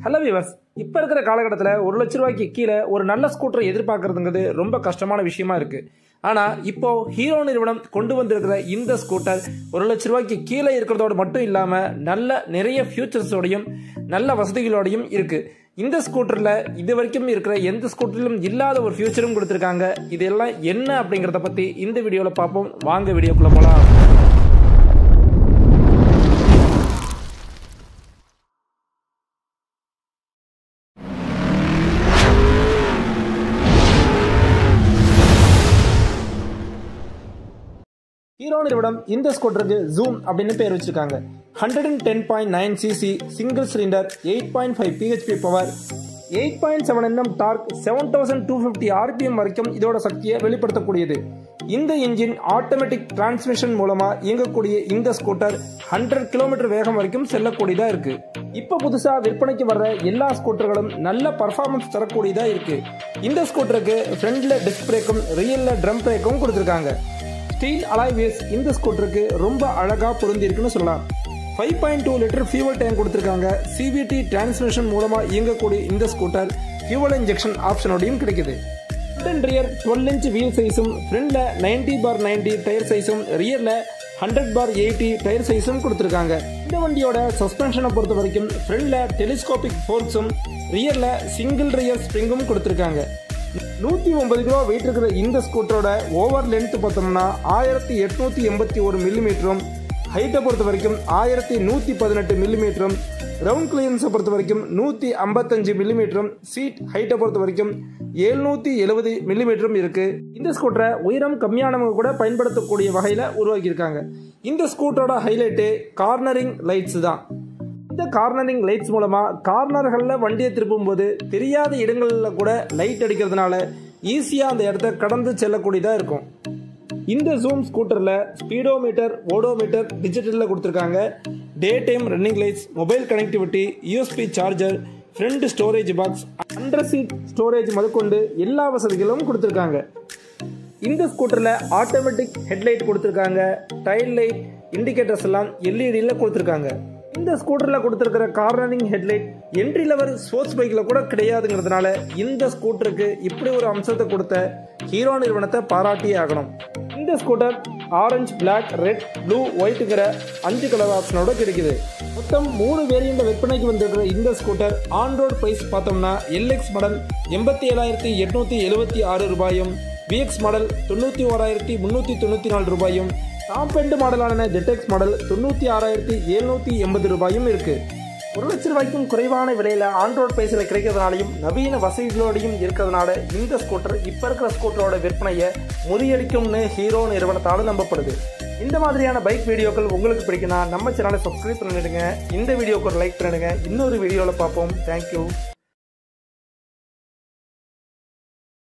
hello viewers இப்போ இருக்கிற காலகட்டத்தில் ஒரு லட்ச ரூபாய்க்கு கீழே ஒரு நல்ல ஸ்கூட்டரை எதிர்பார்க்கறதுங்கிறது ரொம்ப கஷ்டமான விஷயமா இருக்கு ஆனால் இப்போ ஹீரோ நிறுவனம் கொண்டு வந்திருக்கிற இந்த ஸ்கூட்டர் ஒரு லட்ச ரூபாய்க்கு கீழே இருக்கிறதோடு மட்டும் இல்லாமல் நல்ல நிறைய ஃபியூச்சர்ஸோடையும் நல்ல வசதிகளோடையும் இருக்கு இந்த ஸ்கூட்டரில் இது வரைக்கும் இருக்கிற எந்த ஸ்கூட்டரிலும் இல்லாத ஒரு ஃபியூச்சரும் கொடுத்துருக்காங்க இதெல்லாம் என்ன அப்படிங்கிறத பற்றி இந்த வீடியோவில் பார்ப்போம் வாங்க வீடியோக்குள்ளே போகலாம் ஹீரோ நிறுவனம் இந்த ஸ்கூட்டருக்கு ஜூம் அப்படின்னு பேர் வச்சிருக்காங்க hundred and ten point nine CC single cylinder eight point five BHP power eight point seven NM torque seven thousand two fifty RPM வரைக்கும் இதோட சக்தியை வெளிப்படுத்தக்கூடியது இந்த இன்ஜின் ஆட்டோமேட்டிக் டிரான்ஸ்மிஷன் மூலமா இயங்கக்கூடிய இந்த ஸ்கூட்டர் ஹண்ட்ரட் கிலோமீட்டர் வேகம் வரைக்கும் செல்லக்கூடியதா இருக்கு இப்போ புதுசா விற்பனைக்கு வர்ற எல்லா ஸ்கூட்டர்களும் நல்ல பர்ஃபார்மன்ஸ் தரக்கூடியதா இருக்கு இந்த ஸ்கூட்டருக்கு ஃப்ரண்ட்ல டிஸ்க் பிரேக்கும் ரியல்ல ட்ரம் பிரேக்கும் கொடுத்துருக்காங்க ஸ்டீல் அலாய் வீல்ஸ் இந்த ஸ்கூட்டருக்கு ரொம்ப அழகா பொருந்தி இருக்குன்னு சொல்லலாம் five point two litre fuel tank கொடுத்துருக்காங்க சிவிடி டிரான்ஸ்மிஷன் மூலமா இயங்கக்கூடிய இந்த ஸ்கூட்டர் ஃபியூவல் இன்ஜெக்ஷன் ஆப்ஷனோடையும் கிடைக்குது front rear twelve inch wheel சைஸும் ஃப்ரண்ட்ல நைன்டி பார் நைன்டி டயர் சைஸும் ரியர்ல ஹண்ட்ரட் பார் எயிட்டி டயர் சைஸும் கொடுத்துருக்காங்க இந்த வண்டியோட சஸ்பென்ஷனை பொறுத்த வரைக்கும் ஃப்ரண்ட்ல டெலிஸ்கோபிக் ஃபோர்க்ஸும் ரியர்ல சிங்கிள் ரியர் ஸ்ப்ரிங்கும் கொடுத்துருக்காங்க நூத்தி ஒன்பது கிலோ வெயிட் இருக்கிற இந்த ஸ்கூட்டரோட ஓவர் லென்த் பார்த்தோம்னா ஆயிரத்தி எட்நூத்தி எண்பத்தி ஒரு மில்லிமீட்டரும் ஹைட்டை பொறுத்த வரைக்கும் ஆயிரத்தி நூத்தி பதினெட்டு மில்லிமீட்டரும் ரவுண்ட் கிளியன்ஸை பொறுத்த வரைக்கும் நூத்தி ஐம்பத்தஞ்சு மில்லிமீட்டரும் சீட் ஹைட்டை பொறுத்த வரைக்கும் எழுநூத்தி எழுபது மில்லிமீட்டரும் இருக்கு இந்த ஸ்கூட்டரை உயரம் கம்மியானவங்க கூட பயன்படுத்தக்கூடிய வகையில உருவாக்கியிருக்காங்க இந்த ஸ்கூட்டரோட ஹைலைட்டு கார்னரிங் லைட்ஸ் தான் இந்த கார்னரிங் லைட்ஸ் மூலமா கார்னர்களில் வண்டியை திருப்பும் போது தெரியாத இடங்களில் கூட லைட் அடிக்கிறதுனால ஈஸியாக அந்த இடத்த கடந்து செல்லக்கூடியதாக இருக்கும் இந்த ஜூம் ஸ்கூட்டரில் ஸ்பீடோமீட்டர் ஓடோமீட்டர் டிஜிட்டலில் கொடுத்துருக்காங்க day time running lights mobile connectivity USB charger front storage box under seat storage முதற்கொண்டு எல்லா வசதிகளும் கொடுத்துருக்காங்க இந்த ஸ்கூட்டரில் ஆட்டோமேட்டிக் ஹெட்லைட் கொடுத்துருக்காங்க டைல் லைட் இண்டிகேட்டர்ஸ் எல்லாம் எல்இடியில் கொடுத்துருக்காங்க இந்த ஸ்கூட்டரில் கொடுத்துருக்கிற cornering headlight entry level sports பைக்கில் கூட கிடையாதுங்கிறதுனால இந்த ஸ்கூட்டருக்கு இப்படி ஒரு அம்சத்தை கொடுத்த ஹீரோ நிறுவனத்தை பாராட்டியே ஆகணும் இந்த scooter orange black red blue ஒயிட்டுங்கிற அஞ்சு கலர் ஆப்ஷனோட கிடைக்குது மொத்தம் மூணு வேரியண்ட விற்பனைக்கு வந்திருக்கிற இந்த ஸ்கூட்டர் ஆன் ரோட் பிரைஸ் பார்த்தோம்னா எல்எக்ஸ் மாடல் எண்பத்தி ஏழாயிரத்தி எட்நூத்தி எழுபத்தி ஆறு ரூபாயும் விஎக்ஸ் மாடல் தொண்ணூற்றி ஓராயிரத்தி முந்நூற்றி தொண்ணூற்றி நாலு ரூபாயும் டாப் எண்டு மாடலான ஜெட்டெக்ஸ் மாடல் தொண்ணூற்றி ஆறாயிரத்தி எழுநூற்றி எண்பது ரூபாயும் இருக்கு ஒரு லட்ச ரூபாய்க்கும் குறைவான விலையில் ஆண்ட்ராய்ட் பிரைஸில் கிடைக்கிறதுனாலையும் நவீன வசதிகளோடையும் இருக்கிறதுனால இந்த ஸ்கூட்டர் இப்போ இருக்கிற ஸ்கூட்டரோட விற்பனையை முறியடிக்கும்னு ஹீரோ நிறுவனத்தால் நம்பப்படுது இந்த மாதிரியான பைக் வீடியோக்கள் உங்களுக்கு பிடிக்குன்னா நம்ம சேனலை சப்ஸ்கிரைப் பண்ணிடுங்க இந்த வீடியோக்கு ஒரு லைக் பண்ணிடுங்க இன்னொரு வீடியோவில் பார்ப்போம் தேங்க்யூ